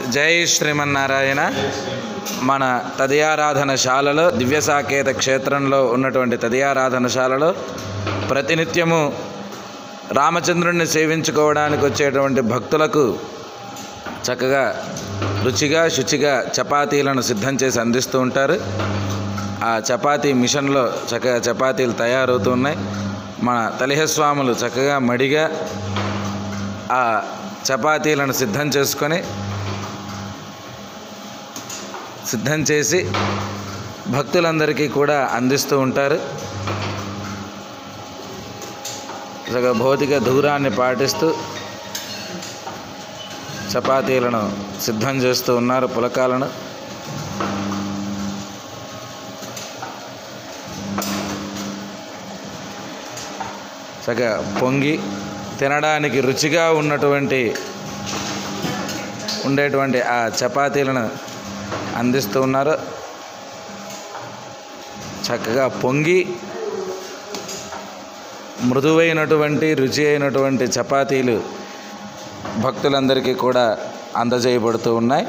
జై శ్రీమన్నారాయణ మన తదియారాధనశాలలో దివ్యసాకేత క్షేత్రంలో ఉన్నటువంటి తదియారాధనశాలలో ప్రతినిత్యము రామచంద్రుణ్ణి సేవించుకోవడానికి వచ్చేటువంటి భక్తులకు చక్కగా రుచిగా శుచిగా చపాతీలను సిద్ధం చేసి అందిస్తూ ఉంటారు ఆ చపాతీ మిషన్లో చక్కగా చపాతీలు తయారవుతూ ఉన్నాయి మన తలిహస్వాములు చక్కగా మడిగా ఆ చపాతీలను సిద్ధం చేసుకొని సిద్ధం చేసి భక్తులందరికీ కూడా అందిస్తూ ఉంటారు చక్కగా భౌతిక దూరాన్ని పాటిస్తూ చపాతీలను సిద్ధం చేస్తూ ఉన్నారు పులకాలను చక్కగా పొంగి తినడానికి రుచిగా ఉన్నటువంటి ఉండేటువంటి ఆ చపాతీలను అందిస్తూ ఉన్నారు చక్కగా పొంగి మృదువైనటువంటి రుచి అయినటువంటి చపాతీలు భక్తులందరికీ కూడా అందజేయబడుతూ ఉన్నాయి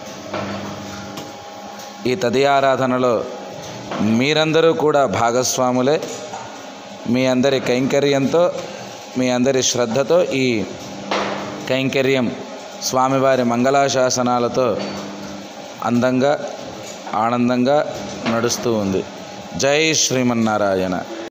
ఈ తదియారాధనలో మీరందరూ కూడా భాగస్వాములే మీ అందరి కైంకర్యంతో మీ అందరి శ్రద్ధతో ఈ కైంకర్యం స్వామివారి మంగళాశాసనాలతో అందంగా ఆనందంగా నడుస్తూ ఉంది జై శ్రీమన్నారాయణ